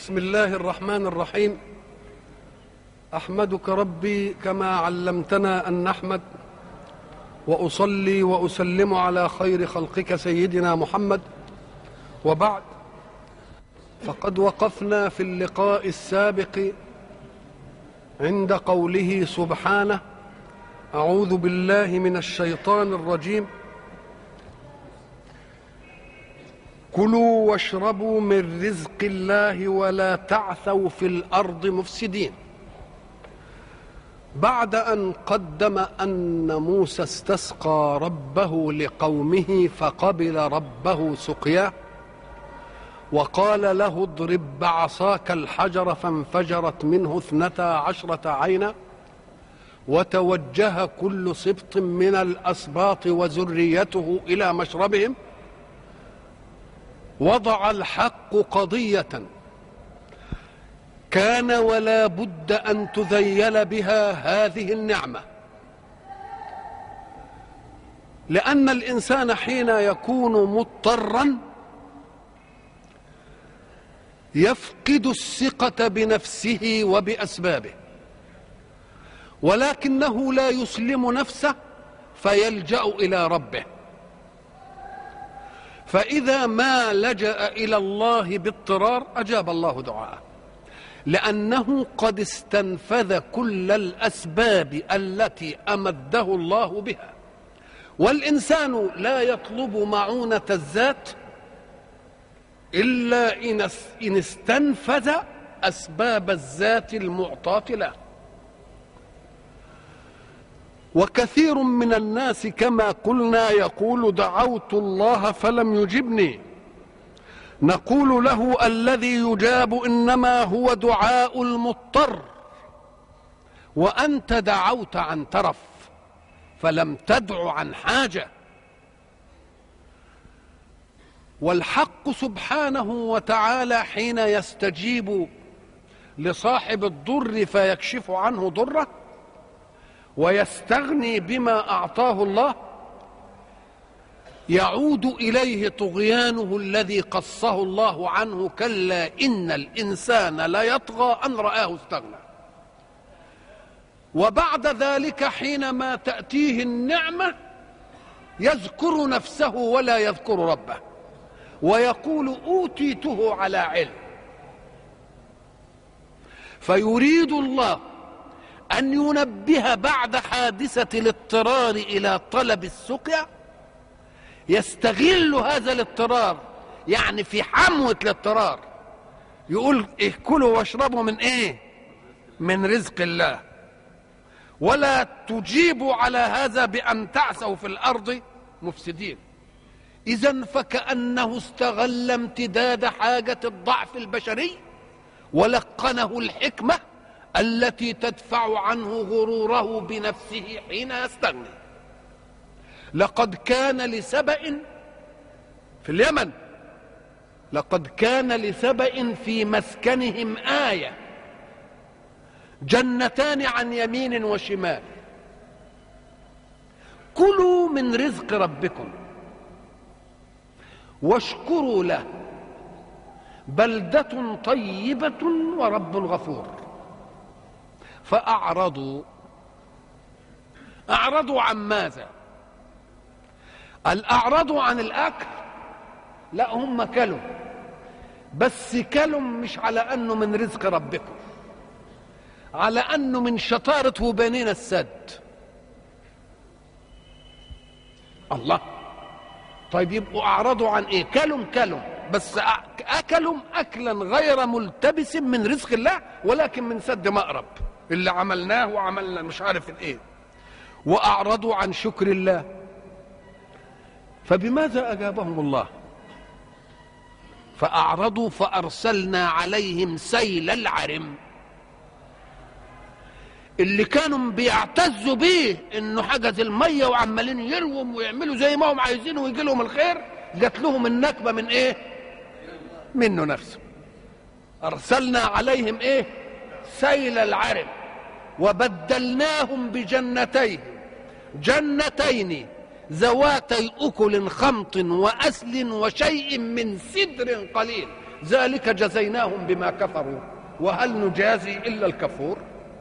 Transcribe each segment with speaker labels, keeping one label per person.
Speaker 1: بسم الله الرحمن الرحيم احمدك ربي كما علمتنا ان نحمد واصلي واسلم على خير خلقك سيدنا محمد وبعد فقد وقفنا في اللقاء السابق عند قوله سبحانه اعوذ بالله من الشيطان الرجيم كلوا واشربوا من رزق الله ولا تعثوا في الارض مفسدين بعد ان قدم ان موسى استسقى ربه لقومه فقبل ربه سقياه وقال له اضرب بعصاك الحجر فانفجرت منه اثنتا عشره عينا وتوجه كل سبط من الاسباط وذريته الى مشربهم وضع الحق قضيه كان ولا بد ان تذيل بها هذه النعمه لان الانسان حين يكون مضطرا يفقد الثقه بنفسه وباسبابه ولكنه لا يسلم نفسه فيلجا الى ربه فإذا ما لجأ إلى الله باضطرار أجاب الله دعاءه لأنه قد استنفذ كل الأسباب التي أمده الله بها والإنسان لا يطلب معونة الذات إلا إن استنفذ أسباب الذات المعطاة له وكثير من الناس كما قلنا يقول دعوت الله فلم يجبني نقول له الذي يجاب انما هو دعاء المضطر وانت دعوت عن ترف فلم تدع عن حاجه والحق سبحانه وتعالى حين يستجيب لصاحب الضر فيكشف عنه ضره ويستغني بما اعطاه الله يعود اليه طغيانه الذي قصه الله عنه كلا ان الانسان ليطغى ان راه استغنى وبعد ذلك حينما تاتيه النعمه يذكر نفسه ولا يذكر ربه ويقول اوتيته على علم فيريد الله أن ينبه بعد حادثة الاضطرار إلى طلب السقيا يستغل هذا الاضطرار يعني في حموة الاضطرار يقول إيه كلوا واشربوا من ايه من رزق الله ولا تجيبوا على هذا بأن تعثوا في الأرض مفسدين إذا فكأنه استغل امتداد حاجة الضعف البشري ولقنه الحكمه التي تدفع عنه غروره بنفسه حين يستغني لقد كان لسبأ في اليمن لقد كان لسبأ في مسكنهم آية جنتان عن يمين وشمال كلوا من رزق ربكم واشكروا له بلدة طيبة ورب غفور فأعرضوا أعرضوا عن ماذا الأعرضوا عن الأكل لا هم كلوا بس كلوا مش على أنه من رزق ربكم على أنه من شطارة وبنين السد الله طيب يبقوا أعرضوا عن إيه كلوا كلوا بس أكلوا أكلا غير ملتبس من رزق الله ولكن من سد مأرب اللي عملناه وعملنا مش عارف الايه واعرضوا عن شكر الله فبماذا اجابهم الله فاعرضوا فارسلنا عليهم سيل العرم اللي كانوا بيعتزوا بيه انه حجز الميه وعمالين يرووا ويعملوا زي ما هم عايزين ويجي لهم الخير جات لهم النكبه من ايه منه نفسه ارسلنا عليهم ايه سيل العرم وبدلناهم بجنتين جنتين ذواتي اكل خمط واسل وشيء من سدر قليل ذلك جزيناهم بما كفروا وهل نجازي الا الكفور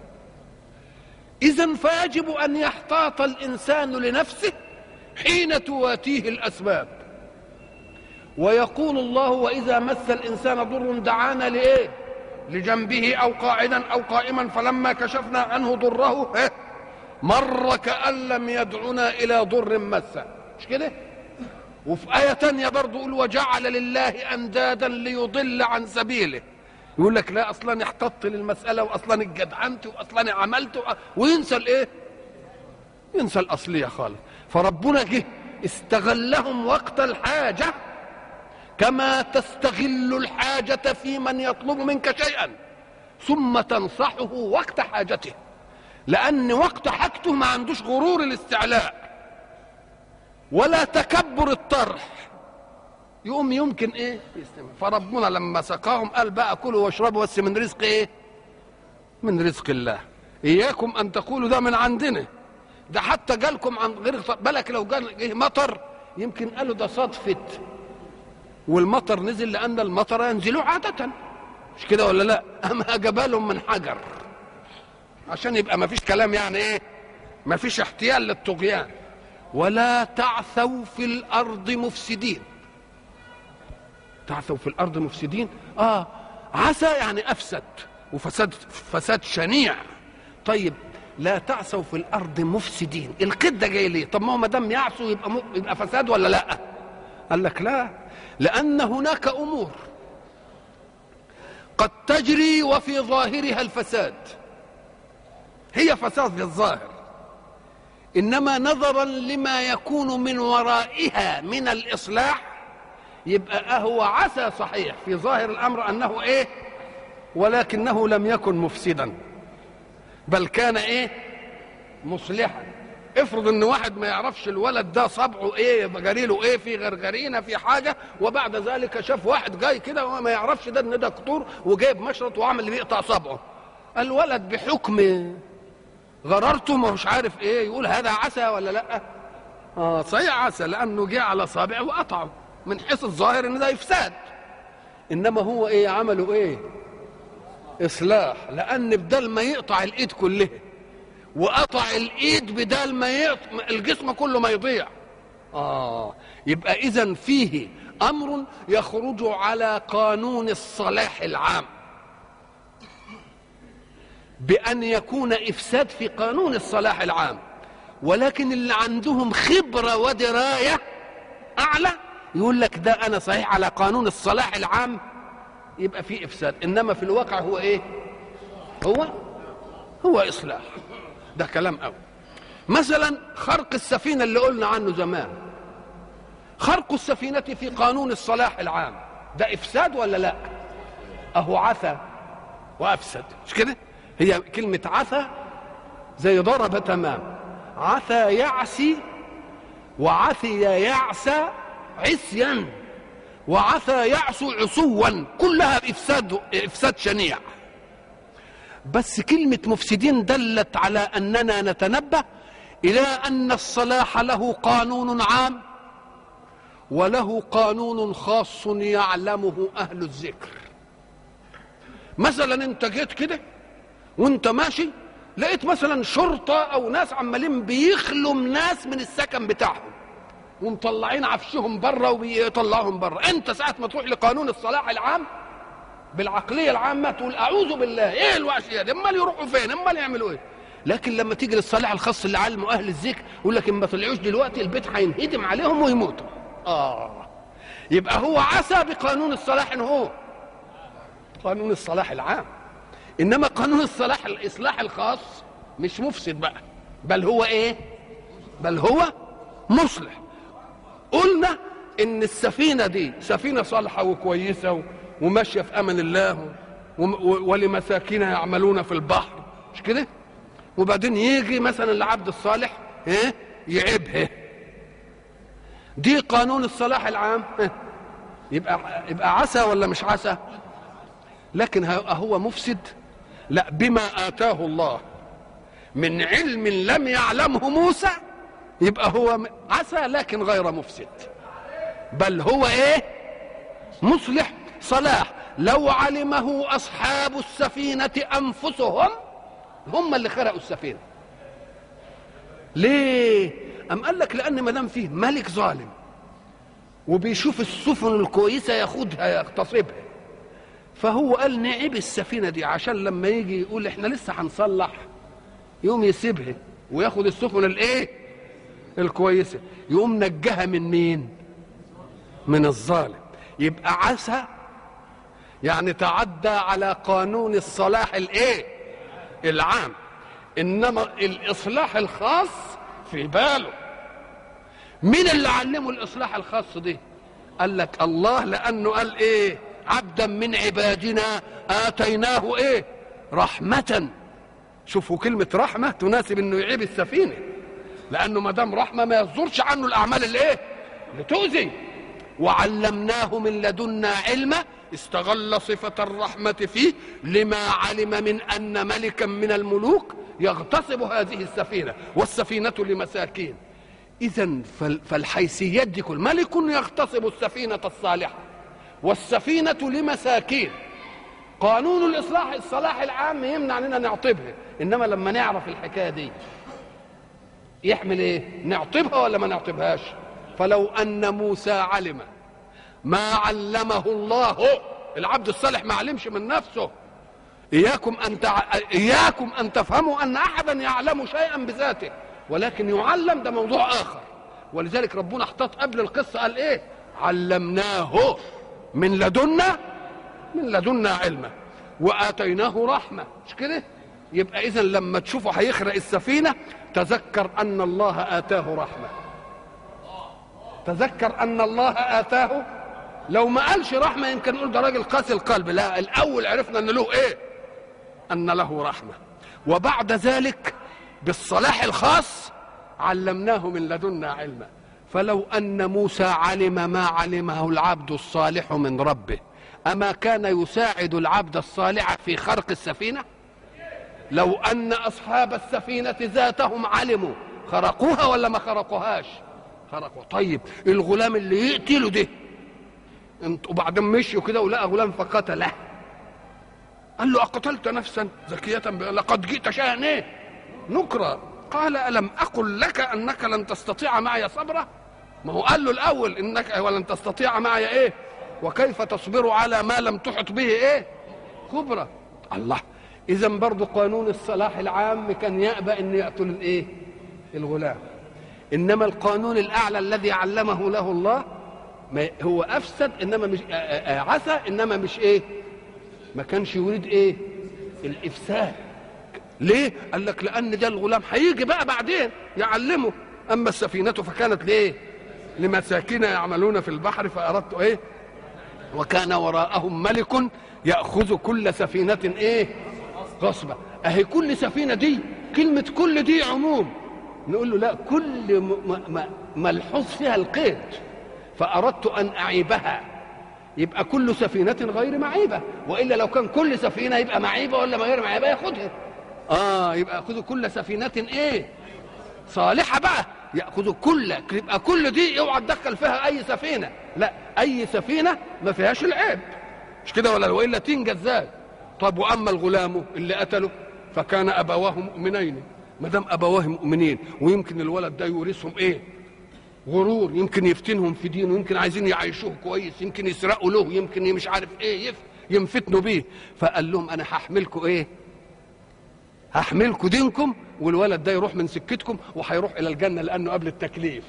Speaker 1: اذا فيجب ان يحتاط الانسان لنفسه حين تواتيه الاسباب ويقول الله واذا مس الانسان ضر دعانا لايه لجنبه او قاعدا او قائما فلما كشفنا عنه ضره إيه؟ مر كأن لم يدعنا إلى ضر مسه مش كده وفي آية تانية برضه يقول وجعل لله أندادا ليضل عن سبيله يقول لك لا أصلا احتطت للمسألة وأصلا اتجدعنت وأصلا عملت وينسى الإيه؟ ينسى الأصلية خالص فربنا جه استغلهم وقت الحاجة كما تستغل الحاجة في من يطلب منك شيئا ثم تنصحه وقت حاجته لأن وقت حاجته ما عندوش غرور الاستعلاء ولا تكبر الطرح يقوم يمكن ايه يستمع فربنا لما سقاهم قال بقى كلوا واشربوا بس من رزق ايه من رزق الله اياكم ان تقولوا ده من عندنا ده حتى جالكم عن غير بالك لو جال جه مطر يمكن قالوا ده صدفه والمطر نزل لان المطر ينزل عاده مش كده ولا لا اما جبالهم من حجر عشان يبقى ما فيش كلام يعني ايه ما فيش احتيال للطغيان ولا تعثوا في الارض مفسدين تعثوا في الارض مفسدين اه عسى يعني افسد وفساد فساد شنيع طيب لا تعثوا في الارض مفسدين القد ده جاي ليه طب ما هو ما دام يعصوا يبقى م... يبقى فساد ولا لا قال لك لا لان هناك امور قد تجري وفي ظاهرها الفساد هي فساد في الظاهر انما نظرا لما يكون من ورائها من الاصلاح يبقى هو عسى صحيح في ظاهر الامر انه ايه ولكنه لم يكن مفسدا بل كان ايه مصلحا افرض ان واحد ما يعرفش الولد ده صبعه ايه جريله ايه في غرغرينه في حاجه وبعد ذلك شاف واحد جاي كده وما يعرفش ده ان ده قطور وجايب مشرط وعمل اللي بيقطع صبعه الولد بحكم غررته ما مش عارف ايه يقول هذا عسى ولا لا اه صحيح عسى لانه جه على صابع وقطعه من حيث الظاهر ان ده افساد انما هو ايه عمله ايه اصلاح لان بدل ما يقطع الايد كلها وقطع الايد بدل ما يقطع الجسم كله ما يضيع اه يبقى اذا فيه امر يخرج على قانون الصلاح العام بأن يكون إفساد في قانون الصلاح العام ولكن اللي عندهم خبرة ودراية أعلى يقول لك ده أنا صحيح على قانون الصلاح العام يبقى في إفساد إنما في الواقع هو إيه هو هو إصلاح ده كلام أول مثلا خرق السفينة اللي قلنا عنه زمان خرق السفينة في قانون الصلاح العام ده إفساد ولا لا أهو عثى وأفسد مش كده هي كلمة عثى زي ضرب تمام عثى يعسي وعثي يعسى عصيا وعثى يعسو عصوا كلها إفساد إفساد شنيع بس كلمة مفسدين دلت على أننا نتنبه إلى أن الصلاح له قانون عام وله قانون خاص يعلمه أهل الذكر مثلا أنت جيت كده وانت ماشي لقيت مثلا شرطة أو ناس عمالين بيخلوا ناس من السكن بتاعهم ومطلعين عفشهم بره وبيطلعهم بره انت ساعة ما تروح لقانون الصلاح العام بالعقلية العامة تقول أعوذ بالله إيه الوحشية دي أمال يروحوا فين أمال يعملوا إيه لكن لما تيجي للصلاح الخاص اللي علمه أهل الذكر يقول لك إن ما طلعوش دلوقتي البيت هينهدم عليهم ويموتوا آه يبقى هو عسى بقانون الصلاح إن هو قانون الصلاح العام انما قانون الصلاح الاصلاح الخاص مش مفسد بقى بل هو ايه بل هو مصلح قلنا ان السفينه دي سفينه صالحه وكويسه وماشيه في امان الله ولمساكين يعملون في البحر مش كده وبعدين يجي مثلا العبد الصالح ايه يعيبها دي قانون الصلاح العام يبقى يبقى عسى ولا مش عسى لكن هو مفسد لا بما آتاه الله من علم لم يعلمه موسى يبقى هو عسى لكن غير مفسد بل هو ايه مصلح صلاح لو علمه اصحاب السفينه انفسهم هم اللي خرقوا السفينه ليه ام قال لك لان ما دام فيه ملك ظالم وبيشوف السفن الكويسه ياخدها يغتصبها فهو قال نعيب السفينه دي عشان لما يجي يقول احنا لسه هنصلح يقوم يسيبها وياخد السفن الايه الكويسه يقوم نجها من مين من الظالم يبقى عسى يعني تعدى على قانون الصلاح الايه العام انما الاصلاح الخاص في باله مين اللي علمه الاصلاح الخاص دي قال لك الله لانه قال ايه عبدا من عبادنا اتيناه ايه رحمه شوفوا كلمه رحمه تناسب انه يعيب السفينه لانه ما دام رحمه ما يصدرش عنه الاعمال الايه اللي تؤذي وعلمناه من لدنا علما استغل صفة الرحمة فيه لما علم من أن ملكا من الملوك يغتصب هذه السفينة والسفينة لمساكين إذا فالحيثيات دي كل ملك يغتصب السفينة الصالحة والسفينة لمساكين قانون الإصلاح الصلاح العام يمنع أننا نعطبها إنما لما نعرف الحكاية دي يحمل إيه نعطبها ولا ما نعطبهاش فلو أن موسى علم ما علمه الله العبد الصالح ما علمش من نفسه إياكم أن تع... إياكم أن تفهموا أن أحدا يعلم شيئا بذاته ولكن يعلم ده موضوع آخر ولذلك ربنا احتاط قبل القصة قال إيه علمناه من لدنا من لدنا علما وآتيناه رحمة مش كده يبقى إذا لما تشوفه هيخرق السفينة تذكر أن الله آتاه رحمة تذكر أن الله آتاه لو ما قالش رحمة يمكن نقول ده راجل قاسي القلب لا الأول عرفنا أن له إيه أن له رحمة وبعد ذلك بالصلاح الخاص علمناه من لدنا علما فلو أن موسى علم ما علمه العبد الصالح من ربه أما كان يساعد العبد الصالح في خرق السفينة لو أن أصحاب السفينة ذاتهم علموا خرقوها ولا ما خرقوهاش خرقوا طيب الغلام اللي يقتله ده انت وبعدين مشيوا كده ولقى غلام فقتله قال له أقتلت نفسا زكية لقد جئت شيئا ايه نكرا قال ألم أقل لك أنك لن تستطيع معي صبرا ما هو قال له الأول إنك ولن تستطيع معي إيه وكيف تصبر على ما لم تحط به إيه خبرة الله إذا برضه قانون الصلاح العام كان يأبى أن يقتل الإيه الغلام إنما القانون الأعلى الذي علمه له الله ما هو أفسد إنما مش عسى إنما مش إيه ما كانش يريد إيه الإفساد ليه؟ قال لك لأن ده الغلام هيجي بقى بعدين يعلمه أما السفينة فكانت لإيه؟ لمساكين يعملون في البحر فأردت إيه؟ وكان وراءهم ملك يأخذ كل سفينة إيه؟ غصبة أهي كل سفينة دي كلمة كل دي عموم نقول له لا كل م- م- ملحوظ فيها القيد فأردت أن أعيبها يبقى كل سفينة غير معيبة وإلا لو كان كل سفينة يبقى معيبة ولا غير معيبة ياخدها آه يبقى يأخذوا كل سفينة إيه صالحة بقى يأخذوا كل يبقى كل دي اوعى تدخل فيها أي سفينة لا أي سفينة ما فيهاش العيب مش كده ولا وإلا تنجى ازاي طب وأما الغلام اللي قتله فكان أبواه مؤمنين ما دام أبواه مؤمنين ويمكن الولد ده يورثهم إيه غرور يمكن يفتنهم في دينه يمكن عايزين يعيشوه كويس يمكن يسرقوا له يمكن مش عارف ايه يف ينفتنوا بيه فقال لهم انا هحملكم ايه هحملكم دينكم والولد ده يروح من سكتكم وهيروح الى الجنه لانه قبل التكليف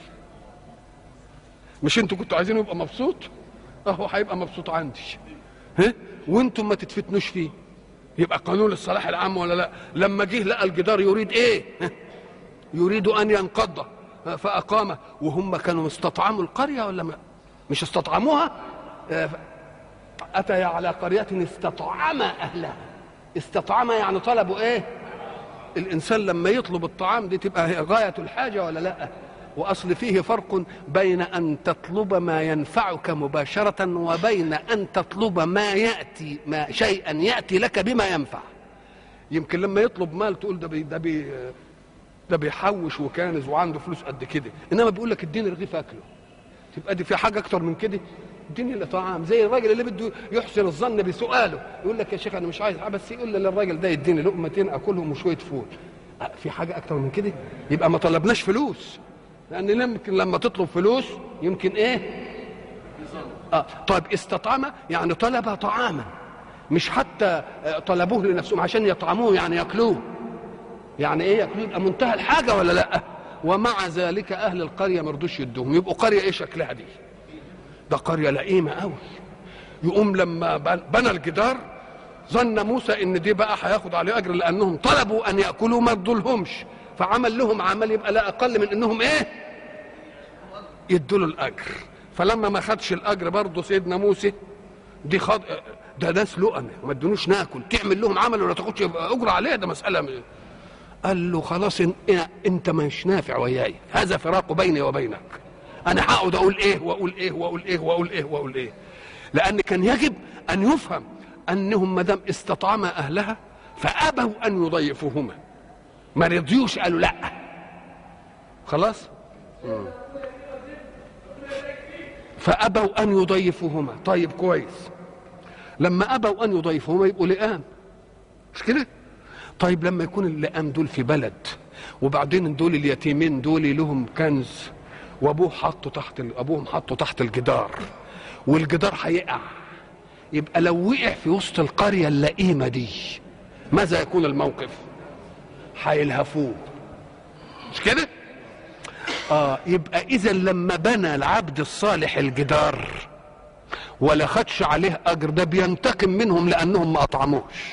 Speaker 1: مش انتوا كنتوا عايزينه يبقى مبسوط اهو هيبقى مبسوط عندي ها وانتم ما تتفتنوش فيه يبقى قانون الصلاح العام ولا لا لما جه لقى الجدار يريد ايه ها؟ يريد ان ينقض فأقام وهم كانوا استطعموا القرية ولا ما مش استطعموها أتى على قرية استطعم أهلها استطعم يعني طلبوا إيه الإنسان لما يطلب الطعام دي تبقى غاية الحاجة ولا لا وأصل فيه فرق بين أن تطلب ما ينفعك مباشرة وبين أن تطلب ما يأتي ما شيئا يأتي لك بما ينفع يمكن لما يطلب مال تقول ده بي ده بي ده بيحوش وكانز وعنده فلوس قد كده انما بيقول لك اديني رغيف اكله تبقى دي في حاجه اكتر من كده اديني لي طعام زي الراجل اللي بده يحسن الظن بسؤاله يقول لك يا شيخ انا مش عايز بس يقول للراجل ده يديني لقمتين اكلهم وشويه فول أه، في حاجه اكتر من كده يبقى ما طلبناش فلوس لان يمكن لما تطلب فلوس يمكن ايه اه طيب استطعم يعني طلب طعاما مش حتى آه، طلبوه لنفسهم عشان يطعموه يعني ياكلوه يعني ايه ياكلوه يبقى منتهى الحاجه ولا لا ومع ذلك اهل القريه ما رضوش يدوهم يبقوا قريه ايه شكلها دي ده قريه لئيمه قوي يقوم لما بن- بنى الجدار ظن موسى ان دي بقى هياخد عليه اجر لانهم طلبوا ان ياكلوا ما ادولهمش فعمل لهم عمل يبقى لا اقل من انهم ايه يدوا له الاجر فلما ما خدش الاجر برضه سيدنا موسى دي خد ده ناس لقمه ما ادونوش ناكل تعمل لهم عمل ولا تاخدش اجر عليه ده مساله م- قال له خلاص إن إن انت مش نافع وياي هذا فراق بيني وبينك انا هقعد اقول ايه واقول ايه واقول ايه واقول ايه واقول ايه لان كان يجب ان يفهم انهم ما دام استطعما اهلها فابوا ان يضيفوهما ما رضيوش قالوا لا خلاص مم. فابوا ان يضيفوهما طيب كويس لما ابوا ان يضيفوهما يبقوا لئام مش كده طيب لما يكون اللئام دول في بلد وبعدين دول اليتيمين دول لهم كنز وابوه حطه تحت ال- ابوهم حطه تحت الجدار والجدار هيقع يبقى لو وقع في وسط القريه اللئيمه دي ماذا يكون الموقف هيلهفوه مش كده اه يبقى اذا لما بنى العبد الصالح الجدار ولا خدش عليه اجر ده بينتقم منهم لانهم ما اطعموش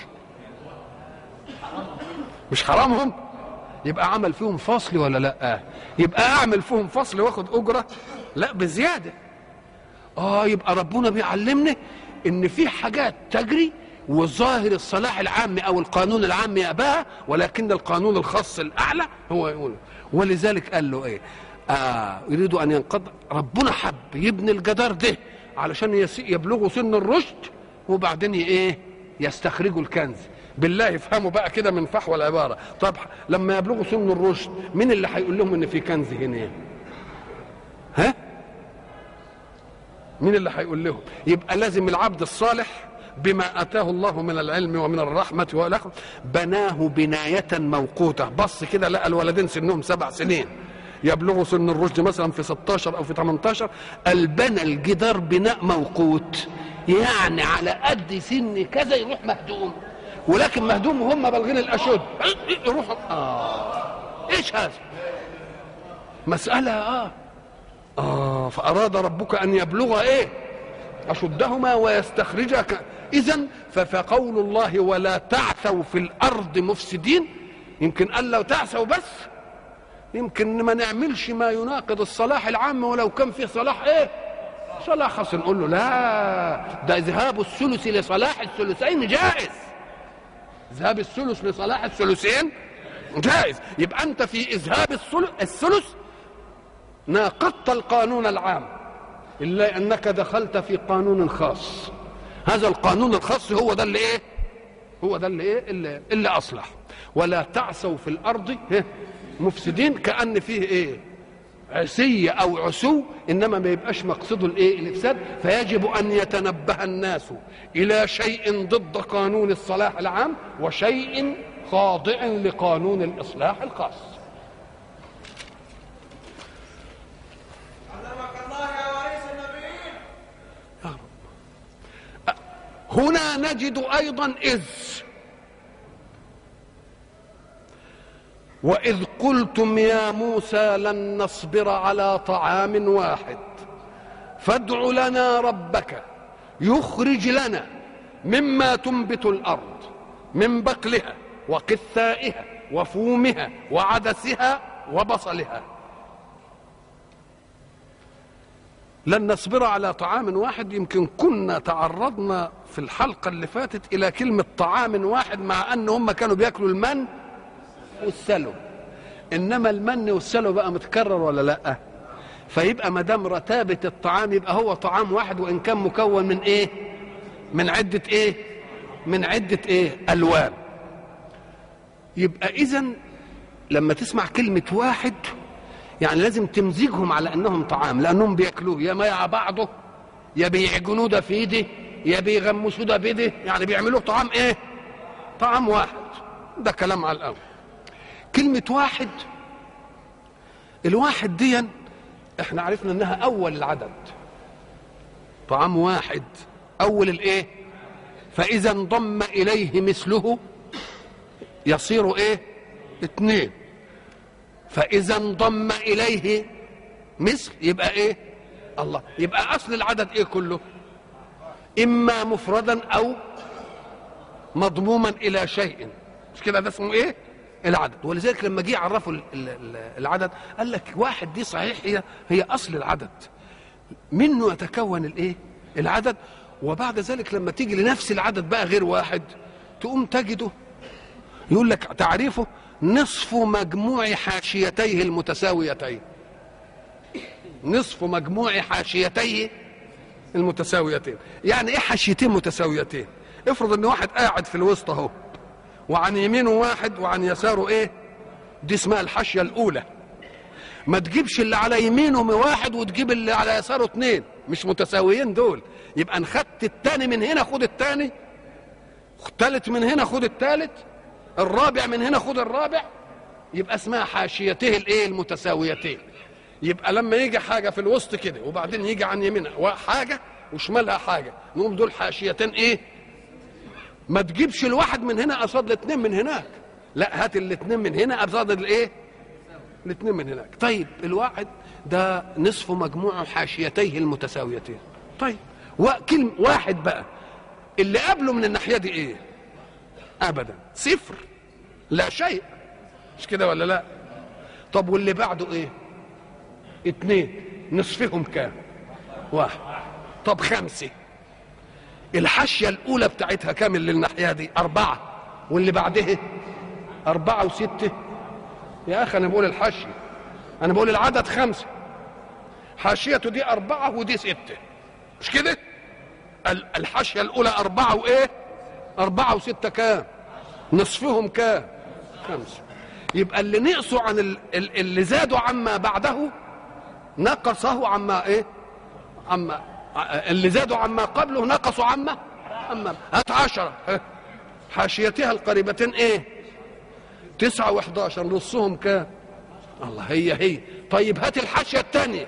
Speaker 1: مش حرامهم يبقى عمل فيهم فصل ولا لا يبقى اعمل فيهم فصل واخد اجره لا بزياده اه يبقى ربنا بيعلمنا ان في حاجات تجري وظاهر الصلاح العام او القانون العام يأباها ولكن القانون الخاص الاعلى هو يقول ولذلك قال له ايه آه يريد ان ينقض ربنا حب يبني الجدار ده علشان يس- يبلغوا سن الرشد وبعدين ي- ايه يستخرجوا الكنز بالله يفهموا بقى كده من فحوى العباره طب لما يبلغوا سن الرشد مين اللي هيقول لهم ان في كنز هنا ها مين اللي هيقول لهم يبقى لازم العبد الصالح بما اتاه الله من العلم ومن الرحمه والاخر بناه بنايه موقوته بص كده لقى الولدين سنهم سبع سنين يبلغوا سن الرشد مثلا في 16 او في 18 قال بنى الجدار بناء موقوت يعني على قد سن كذا يروح مهدوم ولكن مهدوم وهم بالغين الاشد يروحوا اه ايش هذا مساله اه آه فأراد ربك أن يبلغ إيه أشدهما ويستخرجا ك... إذا فقول الله ولا تعثوا في الأرض مفسدين يمكن قال لو تعثوا بس يمكن ما نعملش ما يناقض الصلاح العام ولو كان فيه صلاح إيه صلاح خاص نقول له لا ده ذهاب الثلث لصلاح الثلثين جائز ذهاب الثلث لصلاح الثلثين جائز يبقى أنت في إذهاب الثلث الثلث ناقضت القانون العام الا انك دخلت في قانون خاص هذا القانون الخاص هو ده اللي ايه هو ده اللي ايه اللي, اللي اصلح ولا تعثوا في الارض إيه؟ مفسدين كان فيه ايه عسية أو عسو إنما ما يبقاش مقصده الإيه؟ الإفساد فيجب أن يتنبه الناس إلى شيء ضد قانون الصلاح العام وشيء خاضع لقانون الإصلاح الخاص
Speaker 2: علمك الله يا رئيس النبيين
Speaker 1: هنا نجد ايضا اذ واذ قلتم يا موسى لن نصبر على طعام واحد فادع لنا ربك يخرج لنا مما تنبت الارض من بقلها وقثائها وفومها وعدسها وبصلها لن نصبر على طعام واحد يمكن كنا تعرضنا في الحلقة اللي فاتت إلى كلمة طعام واحد مع أن هم كانوا بياكلوا المن والسلو إنما المن والسلو بقى متكرر ولا لأ فيبقى ما دام رتابة الطعام يبقى هو طعام واحد وإن كان مكون من إيه من عدة إيه من عدة إيه ألوان يبقى إذا لما تسمع كلمة واحد يعني لازم تمزجهم على انهم طعام لانهم بياكلوه يا مع بعضه يا بيعجنوه ده في ايده يا بيغمسوه ده بايده يعني بيعملوه طعام ايه طعام واحد ده كلام على الاول كلمه واحد الواحد دي احنا عرفنا انها اول العدد طعام واحد اول الايه فاذا انضم اليه مثله يصير ايه اثنين فاذا انضم اليه مثل يبقى ايه الله يبقى اصل العدد ايه كله اما مفردا او مضموما الى شيء مش كده ده اسمه ايه العدد ولذلك لما جه يعرفوا ال- ال- ال- العدد قال لك واحد دي صحيح هي هي اصل العدد منه يتكون الايه العدد وبعد ذلك لما تيجي لنفس العدد بقى غير واحد تقوم تجده يقول لك تعريفه نصف مجموع حاشيتيه المتساويتين نصف مجموع حاشيتيه المتساويتين يعني ايه حاشيتين متساويتين افرض ان واحد قاعد في الوسط اهو وعن يمينه واحد وعن يساره ايه دي اسمها الحاشيه الاولى ما تجيبش اللي على يمينه من واحد وتجيب اللي على يساره اتنين مش متساويين دول يبقى ان خدت التاني من هنا خد التاني التالت من هنا خد التالت الرابع من هنا خد الرابع يبقى اسمها حاشيته الايه المتساويتين يبقى لما يجي حاجه في الوسط كده وبعدين يجي عن يمينها حاجه وشمالها حاجه نقوم دول حاشيتين ايه ما تجيبش الواحد من هنا قصاد الاثنين من هناك لا هات الاثنين من هنا قصاد الايه الاثنين من هناك طيب الواحد ده نصف مجموع حاشيتيه المتساويتين طيب وكلمة واحد بقى اللي قبله من الناحية دي ايه ابدا صفر لا شيء مش كده ولا لا طب واللي بعده ايه اتنين نصفهم كام واحد طب خمسة الحاشية الأولى بتاعتها كام اللي الناحية دي أربعة واللي بعدها أربعة وستة يا أخي أنا بقول الحاشية أنا بقول العدد خمسة حاشيته دي أربعة ودي ستة مش كده؟ ال- الحاشية الأولى أربعة وإيه؟ أربعة وستة كام؟ نصفهم كام؟ خمسة يبقى اللي نقصوا عن ال- ال- اللي زادوا عما بعده نقصه عما إيه؟ عما اللي زادوا عما قبله نقصوا عما عما هات عشرة ها. حاشيتها القريبتين ايه تسعة وحداشر نصهم كام الله هي هي طيب هات الحاشية الثانية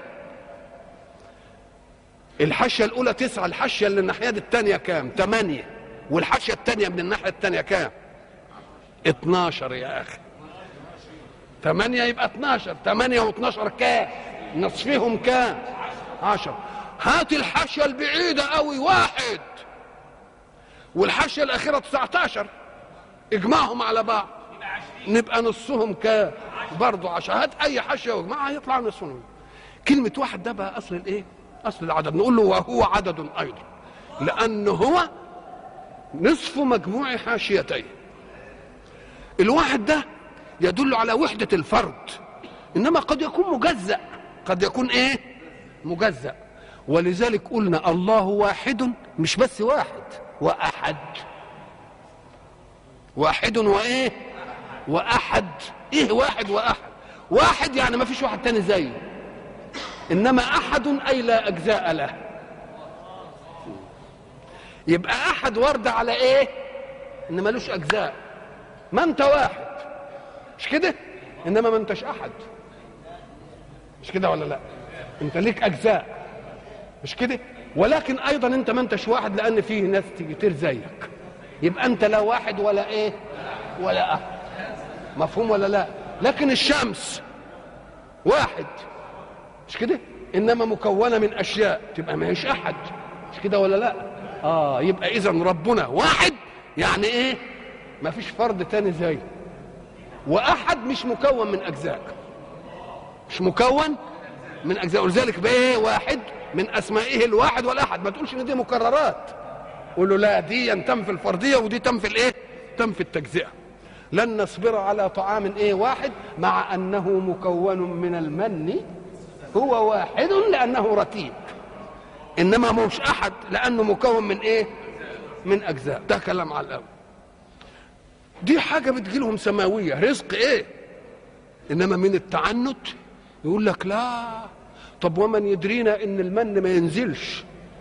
Speaker 1: الحاشية الأولى تسعة الحاشية اللي الناحية دي الثانية كام ثمانية والحاشية الثانية من الناحية الثانية كام 12 يا أخي ثمانية يبقى 12 ثمانية و12 كام نصفهم كام عشر هات الحاشية البعيدة قوي واحد والحاشية الأخيرة 19 اجمعهم على بعض نبقى نصهم كام برضه عشان هات أي حاشية واجمعها يطلع نصفهم كلمة واحد ده بقى أصل الإيه؟ أصل العدد نقول له وهو عدد أيضا لأن هو نصف مجموع حاشيتين الواحد ده يدل على وحدة الفرد إنما قد يكون مجزأ قد يكون إيه مجزأ ولذلك قلنا الله واحد مش بس واحد وأحد واحد وإيه وأحد إيه واحد وأحد واحد يعني ما فيش واحد تاني زيه إنما أحد أي لا أجزاء له يبقى أحد ورد على إيه إن ملوش أجزاء ما أنت واحد مش كده إنما ما أنتش أحد مش كده ولا لا أنت ليك أجزاء مش كده ولكن ايضا انت ما انتش واحد لان فيه ناس كتير زيك يبقى انت لا واحد ولا ايه ولا احد مفهوم ولا لا لكن الشمس واحد مش كده انما مكونه من اشياء تبقى ما هيش احد مش كده ولا لا اه يبقى اذا ربنا واحد يعني ايه ما فيش فرد تاني زيه واحد مش مكون من اجزاء مش مكون من اجزاء ولذلك بايه واحد من اسمائه الواحد والاحد ما تقولش ان دي مكررات قول له لا دي تم في الفرديه ودي تم في الايه تم في التجزئه لن نصبر على طعام ايه واحد مع انه مكون من المن هو واحد لانه رتيب انما مش احد لانه مكون من ايه من اجزاء ده كلام على الاول دي حاجه بتجيلهم سماويه رزق ايه انما من التعنت يقول لك لا طب ومن يدرينا ان المن ما ينزلش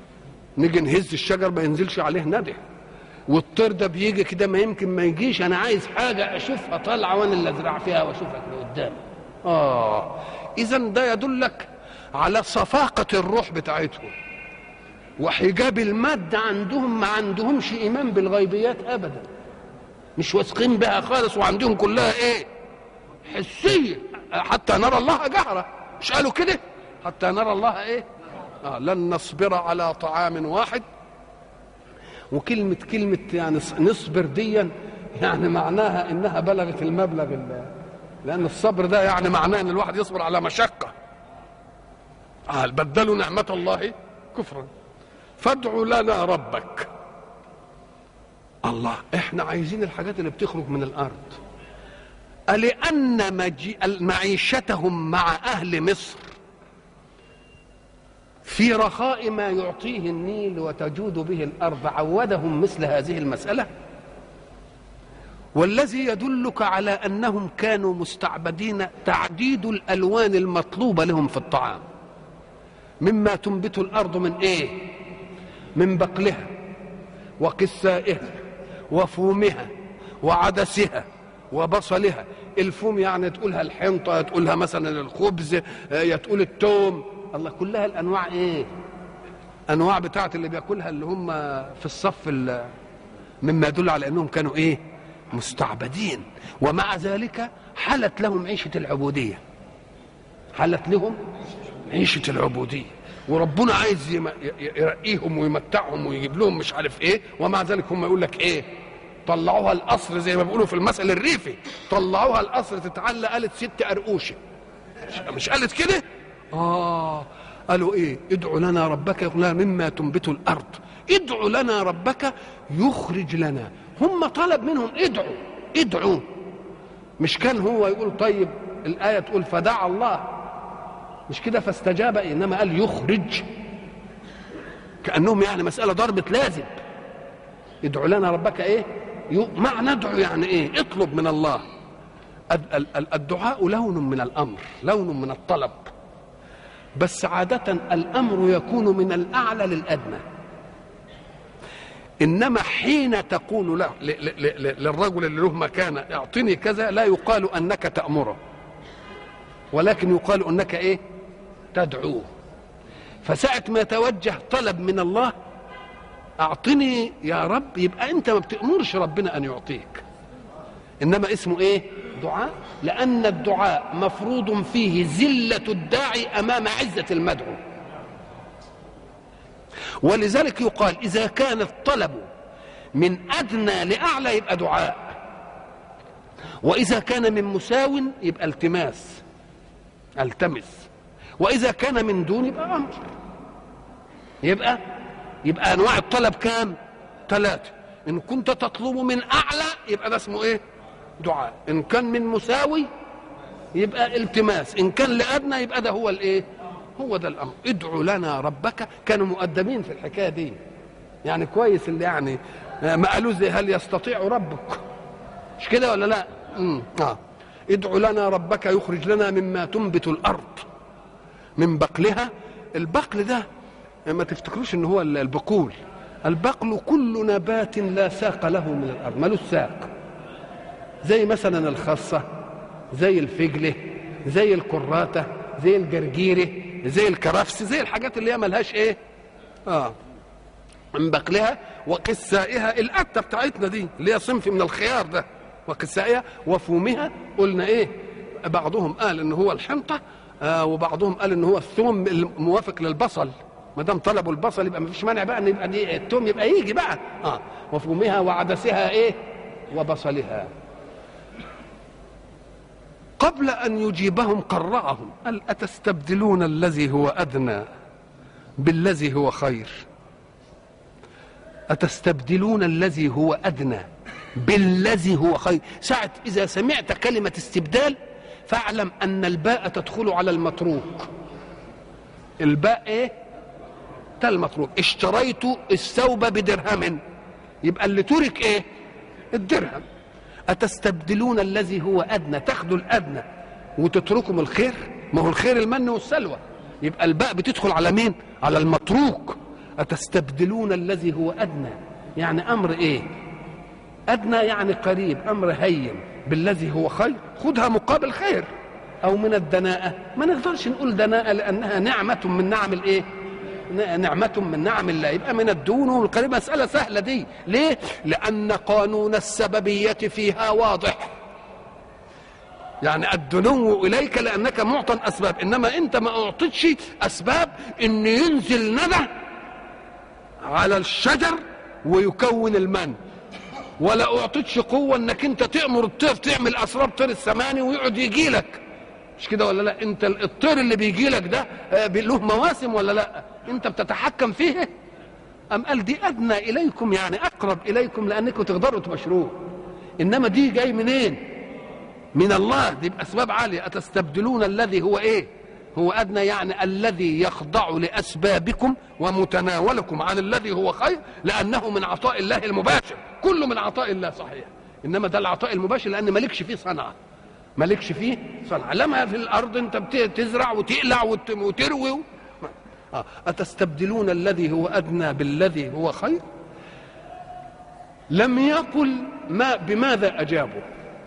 Speaker 1: نيجي نهز الشجر ما ينزلش عليه ندى والطير ده بيجي كده ما يمكن ما يجيش انا عايز حاجه اشوفها طالعه وانا اللي ازرع فيها واشوفها كده قدامي اه اذا ده يدلك على صفاقه الروح بتاعتهم وحجاب المادة عندهم ما عندهمش إيمان بالغيبيات أبدا مش واثقين بها خالص وعندهم كلها إيه حسية حتى نرى الله جهرة مش قالوا كده حتى نرى الله إيه آه لن نصبر على طعام واحد وكلمة كلمة يعني نصبر ديا يعني معناها إنها بلغت المبلغ اللي لأن الصبر ده يعني معناه إن الواحد يصبر على مشقة آه بدلوا نعمة الله كفرا فادع لنا ربك الله احنا عايزين الحاجات اللي بتخرج من الارض ألأن مجي... معيشتهم مع أهل مصر في رخاء ما يعطيه النيل وتجود به الأرض عودهم مثل هذه المسألة والذي يدلك على أنهم كانوا مستعبدين تعديد الألوان المطلوبة لهم في الطعام مما تنبت الأرض من إيه من بقلها وقسائها وفومها وعدسها وبصلها الفوم يعني تقولها الحنطة يا تقولها مثلا الخبز يا تقول التوم الله كلها الأنواع إيه أنواع بتاعت اللي بياكلها اللي هم في الصف مما يدل على أنهم كانوا إيه مستعبدين ومع ذلك حلت لهم عيشة العبودية حلت لهم عيشة العبودية وربنا عايز يرقيهم ويمتعهم ويجيب لهم مش عارف ايه ومع ذلك هم يقول لك ايه طلعوها القصر زي ما بيقولوا في المثل الريفي طلعوها القصر تتعلى قالت ست قرقوشه مش قالت كده اه قالوا ايه ادعوا لنا ربك يقول لنا مما تنبت الارض ادعوا لنا ربك يخرج لنا هم طلب منهم ادعوا ادعوا مش كان هو يقول طيب الايه تقول فدعا الله مش كده فاستجاب انما قال يخرج كانهم يعني مساله ضربه لازم ادعو لنا ربك ايه معنى ندعو يعني ايه اطلب من الله الدعاء لون من الامر لون من الطلب بس عادة الأمر يكون من الأعلى للأدنى إنما حين تقول له للرجل اللي له مكانة اعطني كذا لا يقال أنك تأمره ولكن يقال أنك إيه تدعوه فساعة ما يتوجه طلب من الله أعطني يا رب يبقى أنت ما بتأمرش ربنا أن يعطيك إنما اسمه إيه دعاء لأن الدعاء مفروض فيه زلة الداعي أمام عزة المدعو ولذلك يقال إذا كان الطلب من أدنى لأعلى يبقى دعاء وإذا كان من مساو يبقى التماس التمس وإذا كان من دون يبقى أمر يبقى يبقى أنواع الطلب كام؟ ثلاثة إن كنت تطلب من أعلى يبقى ده اسمه إيه؟ دعاء إن كان من مساوي يبقى التماس إن كان لأدنى يبقى ده هو الإيه؟ هو ده الأمر ادعوا لنا ربك كانوا مؤدبين في الحكاية دي يعني كويس اللي يعني ما قالوا زي هل يستطيع ربك مش كده ولا لا؟ امم اه ادعوا لنا ربك يخرج لنا مما تنبت الأرض من بقلها البقل ده ما تفتكروش ان هو البقول البقل كل نبات لا ساق له من الارض ملوش ساق زي مثلا الخاصه زي الفجله زي الكراته زي الجرجيره زي الكرفس زي الحاجات اللي هي ملهاش ايه اه من بقلها وقسائها القته بتاعتنا دي اللي هي صنف من الخيار ده وقسائها وفومها قلنا ايه بعضهم قال ان هو الحنطه آه وبعضهم قال ان هو الثوم الموافق للبصل ما دام طلبوا البصل يبقى ما فيش مانع بقى ان يبقى دي الثوم يبقى يجي بقى اه وفومها وعدسها ايه وبصلها قبل ان يجيبهم قرعهم قال اتستبدلون الذي هو ادنى بالذي هو خير اتستبدلون الذي هو ادنى بالذي هو خير ساعة إذا سمعت كلمة استبدال فاعلم أن الباء تدخل على المتروك الباء إيه؟ ده المتروك اشتريت الثوب بدرهم يبقى اللي ترك إيه؟ الدرهم أتستبدلون الذي هو أدنى تاخدوا الأدنى وتتركم الخير ما هو الخير المن والسلوى يبقى الباء بتدخل على مين على المتروك أتستبدلون الذي هو أدنى يعني أمر إيه أدنى يعني قريب أمر هين بالذي هو خير خدها مقابل خير أو من الدناءة ما نقدرش نقول دناءة لأنها نعمة من نعم الإيه نعمة من نعم الله يبقى من الدون والقريب مسألة سهلة دي ليه؟ لأن قانون السببية فيها واضح يعني الدنو إليك لأنك معطى أسباب إنما أنت ما أعطيتش أسباب إن ينزل ندى على الشجر ويكون المن ولا أعطيتش قوة إنك أنت تأمر الطير تعمل أسراب طير السماني ويقعد يجي لك مش كده ولا لا انت الطير اللي بيجي لك ده آه، له مواسم ولا لا انت بتتحكم فيه ام قال دي ادنى اليكم يعني اقرب اليكم لانكم تقدروا تبشروه انما دي جاي منين من الله دي باسباب عاليه اتستبدلون الذي هو ايه هو ادنى يعني الذي يخضع لاسبابكم ومتناولكم عن الذي هو خير لانه من عطاء الله المباشر كله من عطاء الله صحيح انما ده العطاء المباشر لان مالكش فيه صنعه مالكش فيه صنعة لما في الأرض أنت بتزرع وتقلع وت- وتروي و... آه. أتستبدلون الذي هو أدنى بالذي هو خير لم يقل ما بماذا أجابوا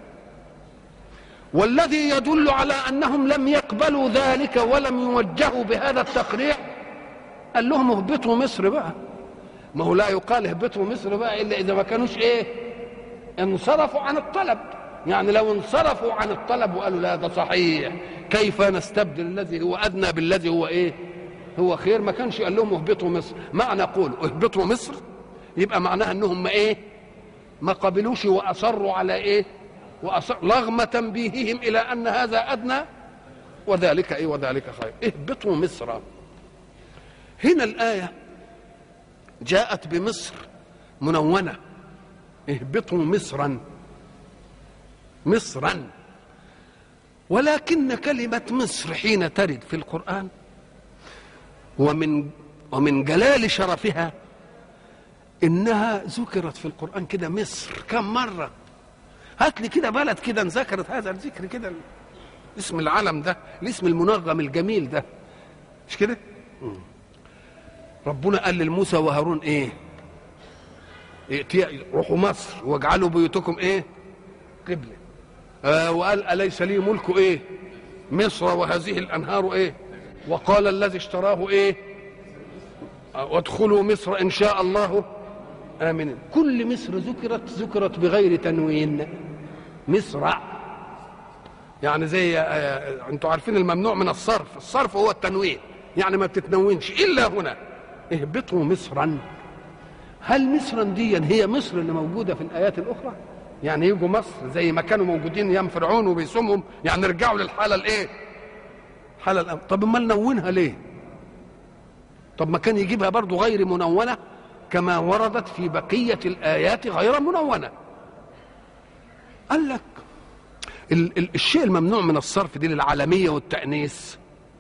Speaker 1: والذي يدل على أنهم لم يقبلوا ذلك ولم يوجهوا بهذا التقريع قال لهم اهبطوا مصر بقى ما هو لا يقال اهبطوا مصر بقى إلا إذا ما كانوش إيه انصرفوا عن الطلب يعني لو انصرفوا عن الطلب وقالوا لا ده صحيح كيف نستبدل الذي هو ادنى بالذي هو ايه هو خير ما كانش قال لهم اهبطوا مصر معنى قول اهبطوا مصر يبقى معناها انهم ما ايه ما قبلوش واصروا على ايه وأصر رغم تنبيههم الى ان هذا ادنى وذلك ايه وذلك خير اهبطوا مصر هنا الايه جاءت بمصر منونه اهبطوا مصرا مصرا ولكن كلمة مصر حين ترد في القرآن ومن ومن جلال شرفها إنها ذكرت في القرآن كده مصر كم مرة هات لي كده بلد كده ذكرت هذا الذكر كده اسم العلم ده الاسم المنغم الجميل ده مش كده مم. ربنا قال لموسى وهارون ايه ائتي- روحوا مصر واجعلوا بيوتكم ايه قبله آه وقال أليس لي ملك إيه مصر وهذه الأنهار إيه وقال الذي اشتراه إيه آه، وادخلوا مصر إن شاء الله آمنين كل مصر ذكرت ذكرت بغير تنوين مصر يعني زي آه، انتوا عارفين الممنوع من الصرف الصرف هو التنوين يعني ما بتتنونش إلا هنا اهبطوا مصرا هل مصرا دي هي مصر اللي موجودة في الآيات الأخرى يعني يجوا مصر زي ما كانوا موجودين ايام فرعون وبيسومهم يعني رجعوا للحاله الايه؟ حاله الأم. طب امال نونها ليه؟ طب ما كان يجيبها برضو غير منونه كما وردت في بقيه الايات غير منونه. قال لك ال- ال- الشيء الممنوع من الصرف دي للعالميه والتانيث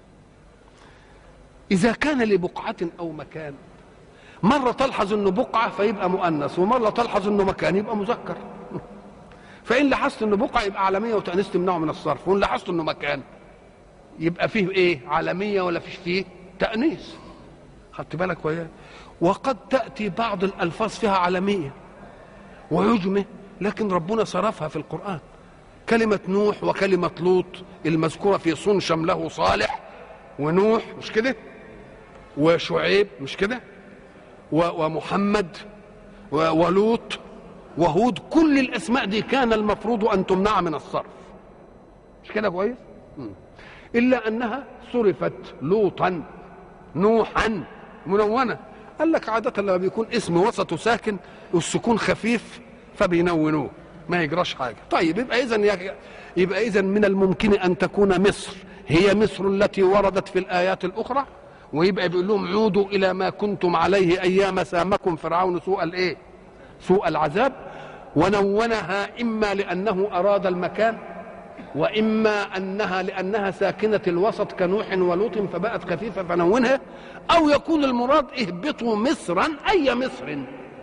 Speaker 1: اذا كان لبقعه او مكان مره تلحظ انه بقعه فيبقى مؤنث ومره تلحظ انه مكان يبقى مذكر فان لاحظت انه بقعه يبقى عالميه وتانيث تمنعه من الصرف وان لاحظت انه مكان يبقى فيه ايه عالميه ولا فيش فيه تانيث خدت بالك وياه وقد تاتي بعض الالفاظ فيها عالميه وعجمه لكن ربنا صرفها في القران كلمه نوح وكلمه لوط المذكوره في صون شمله صالح ونوح مش كده وشعيب مش كده و- ومحمد و- ولوط وهود كل الاسماء دي كان المفروض ان تمنع من الصرف مش كده كويس مم. الا انها صرفت لوطا نوحا منونه قال لك عاده لما بيكون اسم وسطه ساكن والسكون خفيف فبينونوه ما يجراش حاجه طيب يبقى اذا يبقى اذا من الممكن ان تكون مصر هي مصر التي وردت في الايات الاخرى ويبقى بيقول لهم عودوا الى ما كنتم عليه ايام سامكم فرعون سوء الايه سوء العذاب ونونها اما لانه اراد المكان واما انها لانها ساكنه الوسط كنوح ولوط فبقت خفيفه فنونها او يكون المراد اهبطوا مصرا اي مصر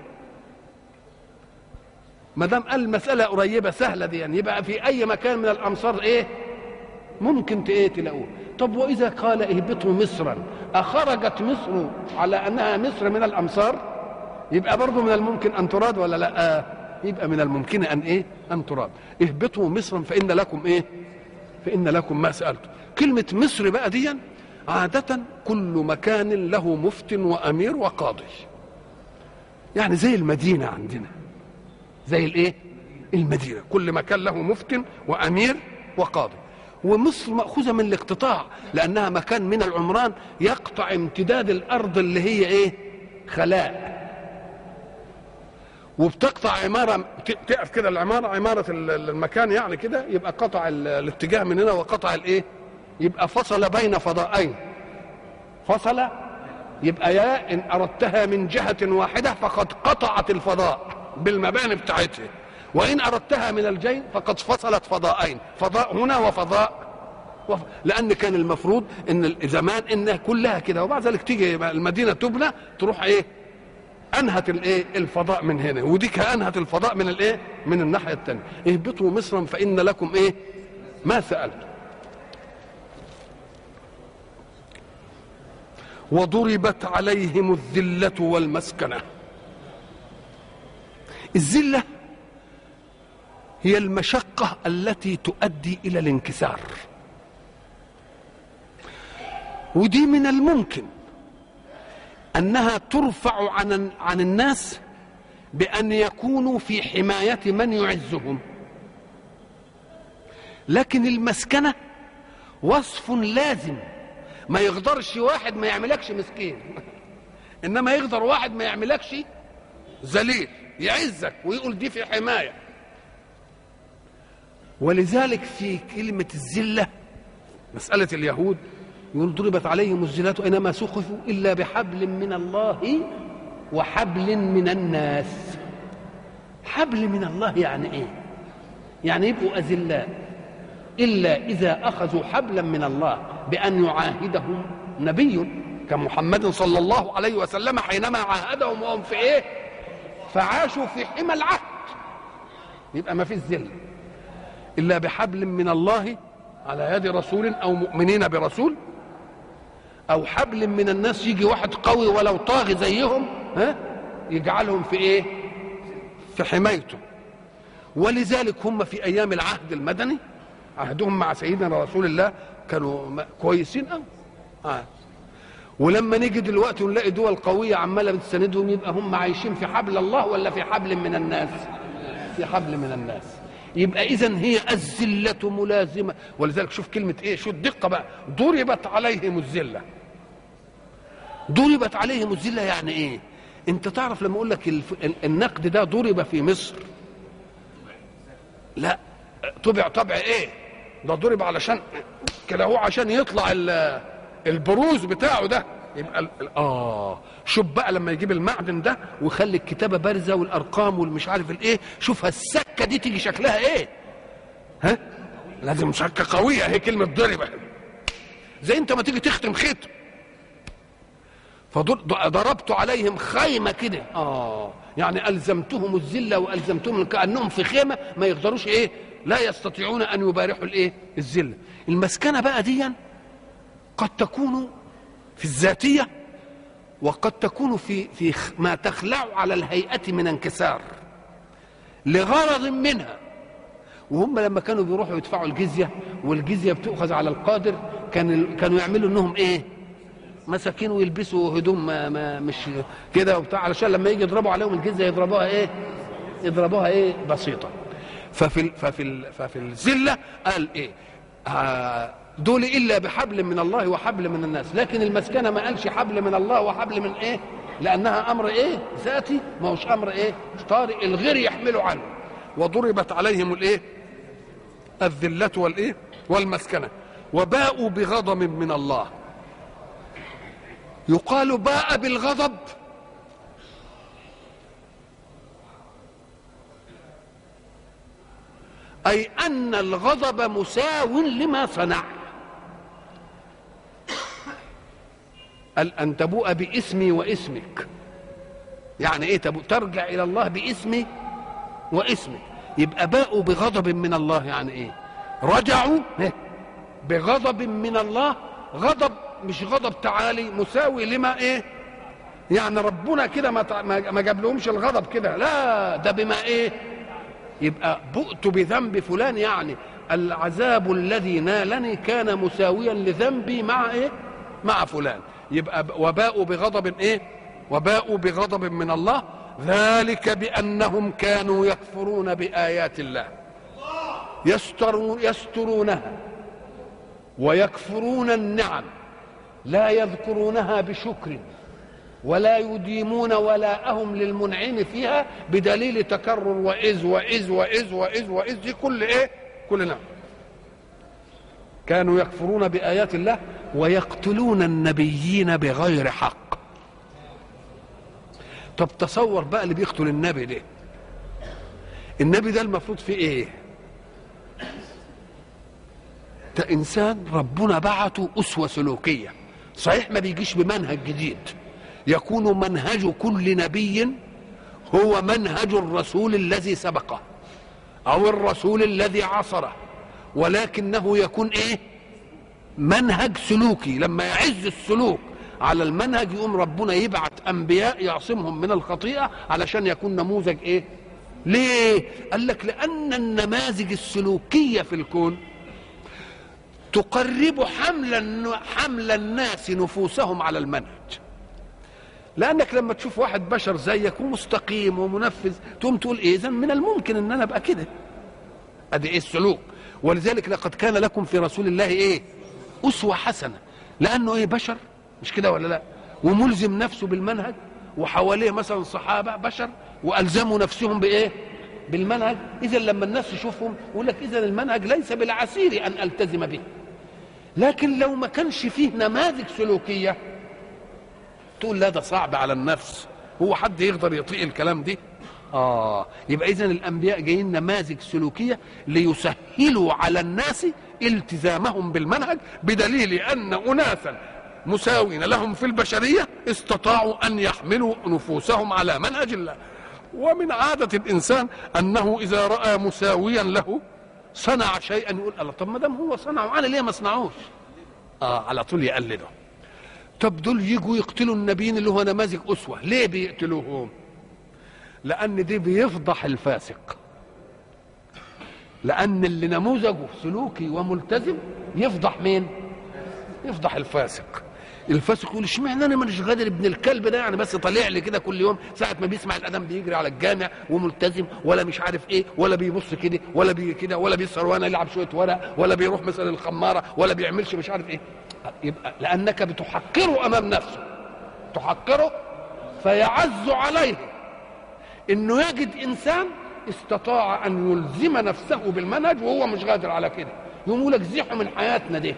Speaker 1: ما دام قال المساله قريبه سهله دي يعني يبقى في اي مكان من الامصار ايه ممكن ت- ايه تلاقوه طب واذا قال اهبطوا مصرا اخرجت مصر على انها مصر من الامصار يبقى برضه من الممكن ان تراد ولا لا آه يبقى من الممكن ان ايه ان تراد اهبطوا مصرا فان لكم ايه فان لكم ما سالتم كلمه مصر بقى دي عاده كل مكان له مفت وامير وقاضي يعني زي المدينه عندنا زي الايه المدينه كل مكان له مفت وامير وقاضي ومصر مأخوذة من الاقتطاع لأنها مكان من العمران يقطع امتداد الأرض اللي هي إيه؟ خلاء وبتقطع عمارة تقف كده العمارة عمارة المكان يعني كده يبقى قطع الاتجاه من هنا وقطع الإيه؟ يبقى فصل بين فضائين فصل يبقى يا إن أردتها من جهة واحدة فقد قطعت الفضاء بالمباني بتاعتها وإن أردتها من الجين فقد فصلت فضاءين فضاء هنا وفضاء وف... لأن كان المفروض إن زمان إنها كلها كده وبعد ذلك تيجي المدينة تبنى تروح إيه أنهت الإيه الفضاء من هنا وديك أنهت الفضاء من الإيه من الناحية الثانية اهبطوا مصرا فإن لكم إيه ما سألتم وضربت عليهم الذلة والمسكنة الذلة هي المشقة التي تؤدي إلى الانكسار ودي من الممكن أنها ترفع عن عن الناس بأن يكونوا في حماية من يعزهم لكن المسكنة وصف لازم ما يقدرش واحد ما يعملكش مسكين انما يقدر واحد ما يعملكش ذليل يعزك ويقول دي في حمايه ولذلك في كلمه الذله مساله اليهود يقول ضربت عليهم الذلة اينما سخفوا الا بحبل من الله وحبل من الناس حبل من الله يعني ايه يعني يبقوا اذلاء الا اذا اخذوا حبلا من الله بان يعاهدهم نبي كمحمد صلى الله عليه وسلم حينما عاهدهم وهم في ايه فعاشوا في حمى العهد يبقى ما فيش ذل الا بحبل من الله على يد رسول او مؤمنين برسول او حبل من الناس يجي واحد قوي ولو طاغي زيهم ها يجعلهم في ايه في حمايته ولذلك هم في ايام العهد المدني عهدهم مع سيدنا رسول الله كانوا كويسين قوي آه. ولما نيجي دلوقتي ونلاقي دول قويه عماله بتساندهم يبقى هم عايشين في حبل الله ولا في حبل من الناس في حبل من الناس يبقى اذا هي الذله ملازمه ولذلك شوف كلمه ايه شو الدقه بقى ضربت عليهم الذله ضربت عليهم الذله يعني ايه انت تعرف لما اقول لك الف... النقد ده ضرب في مصر لا طبع طبع ايه ده ضرب علشان كده هو عشان يطلع البروز بتاعه ده يبقى ال... اه شوف بقى لما يجيب المعدن ده ويخلي الكتابه بارزه والارقام والمش عارف الايه شوف السكه دي تيجي شكلها ايه ها لازم سكه قويه هي كلمه ضربه زي انت ما تيجي تختم ختم فضربت عليهم خيمه كده اه يعني الزمتهم الذله والزمتهم كانهم في خيمه ما يقدروش ايه لا يستطيعون ان يبارحوا الايه الذله المسكنه بقى دي قد تكون في الذاتيه وقد تكون في في ما تخلع على الهيئه من انكسار لغرض منها وهم لما كانوا بيروحوا يدفعوا الجزيه والجزيه بتؤخذ على القادر كان كانوا يعملوا انهم ايه مساكين ويلبسوا هدوم ما ما مش كده وبتاع علشان لما يجي يضربوا عليهم الجزيه يضربوها ايه يضربوها ايه بسيطه ففي ففي ففي الذله قال ايه آه دول الا بحبل من الله وحبل من الناس لكن المسكنه ما قالش حبل من الله وحبل من ايه لانها امر ايه ذاتي ما هوش امر ايه طارئ الغير يحمله عنه وضربت عليهم الايه الذله والايه والمسكنه وباءوا بغضب من الله يقال باء بالغضب اي ان الغضب مساو لما صنع قال ان تبوء باسمي واسمك يعني ايه تبوء ترجع الى الله باسمي واسمك يبقى باءوا بغضب من الله يعني ايه رجعوا بغضب من الله غضب مش غضب تعالي مساوي لما ايه يعني ربنا كده ما تع- ما ما جاب لهمش الغضب كده لا ده بما ايه يبقى بؤت بذنب فلان يعني العذاب الذي نالني كان مساويا لذنبي مع ايه مع فلان يبقى ب- وباءوا بغضب ايه وباءوا بغضب من الله ذلك بانهم كانوا يكفرون بايات الله يسترون يسترونها ويكفرون النعم لا يذكرونها بشكر ولا يديمون ولاءهم للمنعم فيها بدليل تكرر وإذ وإذ وإذ وإذ وإذ دي كل إيه؟ كل نعم كانوا يكفرون بآيات الله ويقتلون النبيين بغير حق طب تصور بقى اللي بيقتل النبي ده النبي ده المفروض فيه ايه ده انسان ربنا بعته اسوه سلوكيه صحيح ما بيجيش بمنهج جديد يكون منهج كل نبي هو منهج الرسول الذي سبقه او الرسول الذي عصره ولكنه يكون ايه منهج سلوكي لما يعز السلوك على المنهج يقوم ربنا يبعت انبياء يعصمهم من الخطيئه علشان يكون نموذج ايه ليه قال لك لان النماذج السلوكيه في الكون تقرب حمل حمل الناس نفوسهم على المنهج لانك لما تشوف واحد بشر زيك ومستقيم ومنفذ تقوم تقول ايه اذا من الممكن ان انا ابقى كده ادي ايه السلوك ولذلك لقد كان لكم في رسول الله ايه اسوه حسنه لانه ايه بشر مش كده ولا لا وملزم نفسه بالمنهج وحواليه مثلا صحابه بشر والزموا نفسهم بايه بالمنهج اذا لما الناس تشوفهم يقول لك اذا المنهج ليس بالعسير ان التزم به لكن لو ما كانش فيه نماذج سلوكيه تقول لا ده صعب على النفس هو حد يقدر يطيق الكلام دي اه يبقى اذا الانبياء جايين نماذج سلوكيه ليسهلوا على الناس التزامهم بالمنهج بدليل ان اناسا مساوين لهم في البشريه استطاعوا ان يحملوا نفوسهم على منهج الله ومن عاده الانسان انه اذا راى مساويا له صنع شيئا يقول الله طب ما دام هو صنعه انا ليه ما اصنعوش اه على طول يقلده طب دول يجوا يقتلوا النبيين اللي هو نماذج اسوه ليه بيقتلوهم لان دي بيفضح الفاسق لان اللي نموذجه سلوكي وملتزم يفضح مين يفضح الفاسق الفاسق يقول اشمعنى انا مش غادر ابن الكلب ده يعني بس طالع لي كده كل يوم ساعه ما بيسمع الاذان بيجري على الجامع وملتزم ولا مش عارف ايه ولا بيبص كده ولا بي كده ولا بيسهر وانا يلعب شويه ورق ولا بيروح مثلا الخماره ولا بيعملش مش عارف ايه يبقى لانك بتحقره امام نفسه تحقره فيعز عليه انه يجد انسان استطاع ان يلزم نفسه بالمنهج وهو مش قادر على كده يقوم لك زيحوا من حياتنا دي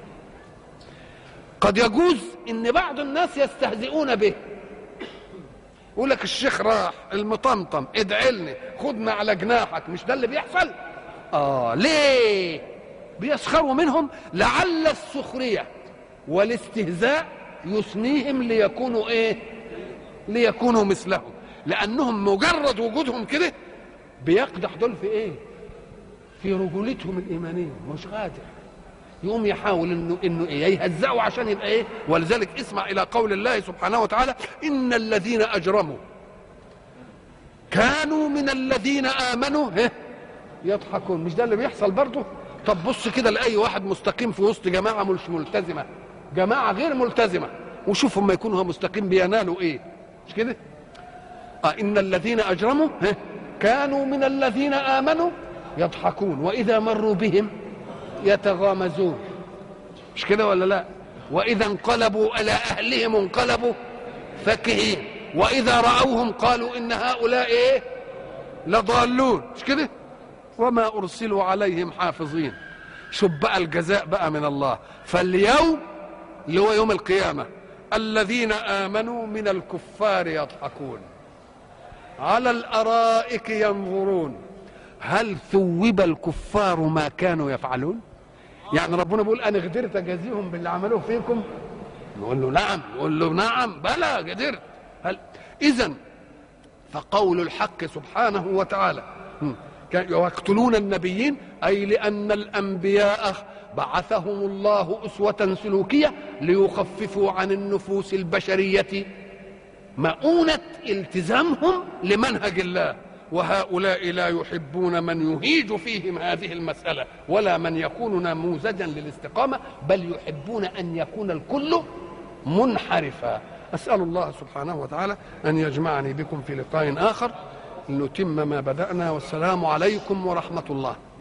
Speaker 1: قد يجوز ان بعض الناس يستهزئون به يقول لك الشيخ راح المطمطم ادعي لنا خدنا على جناحك مش ده اللي بيحصل اه ليه بيسخروا منهم لعل السخريه والاستهزاء يثنيهم ليكونوا ايه ليكونوا مثلهم لانهم مجرد وجودهم كده بيقدح دول في ايه في رجولتهم الايمانيه مش قادر يقوم يحاول انه انه ايه يهزأوا عشان يبقى ايه ولذلك اسمع الى قول الله سبحانه وتعالى ان الذين اجرموا كانوا من الذين امنوا ها يضحكون مش ده اللي بيحصل برضه طب بص كده لاي واحد مستقيم في وسط جماعه مش ملتزمه جماعه غير ملتزمه وشوف هم يكون هو مستقيم بينالوا ايه مش كده آه ان الذين اجرموا ها كانوا من الذين امنوا يضحكون واذا مروا بهم يتغامزون مش كده ولا لا واذا انقلبوا الى اهلهم انقلبوا فكهين واذا راوهم قالوا ان هؤلاء ايه لضالون مش كده وما ارسلوا عليهم حافظين شوف بقى الجزاء بقى من الله فاليوم اللي هو يوم القيامه الذين امنوا من الكفار يضحكون على الارائك ينظرون هل ثوب الكفار ما كانوا يفعلون يعني ربنا بيقول انا قدرت اجازيهم باللي عملوه فيكم نقول له نعم نقول له نعم بلى قدرت هل اذا فقول الحق سبحانه وتعالى كان- ويقتلون النبيين أي لأن الأنبياء بعثهم الله أسوة سلوكية ليخففوا عن النفوس البشرية مؤونة التزامهم لمنهج الله وهؤلاء لا يحبون من يهيج فيهم هذه المسألة ولا من يكون نموذجا للاستقامة بل يحبون أن يكون الكل منحرفا أسأل الله سبحانه وتعالى أن يجمعني بكم في لقاء آخر لنتم ما بدأنا والسلام عليكم ورحمة الله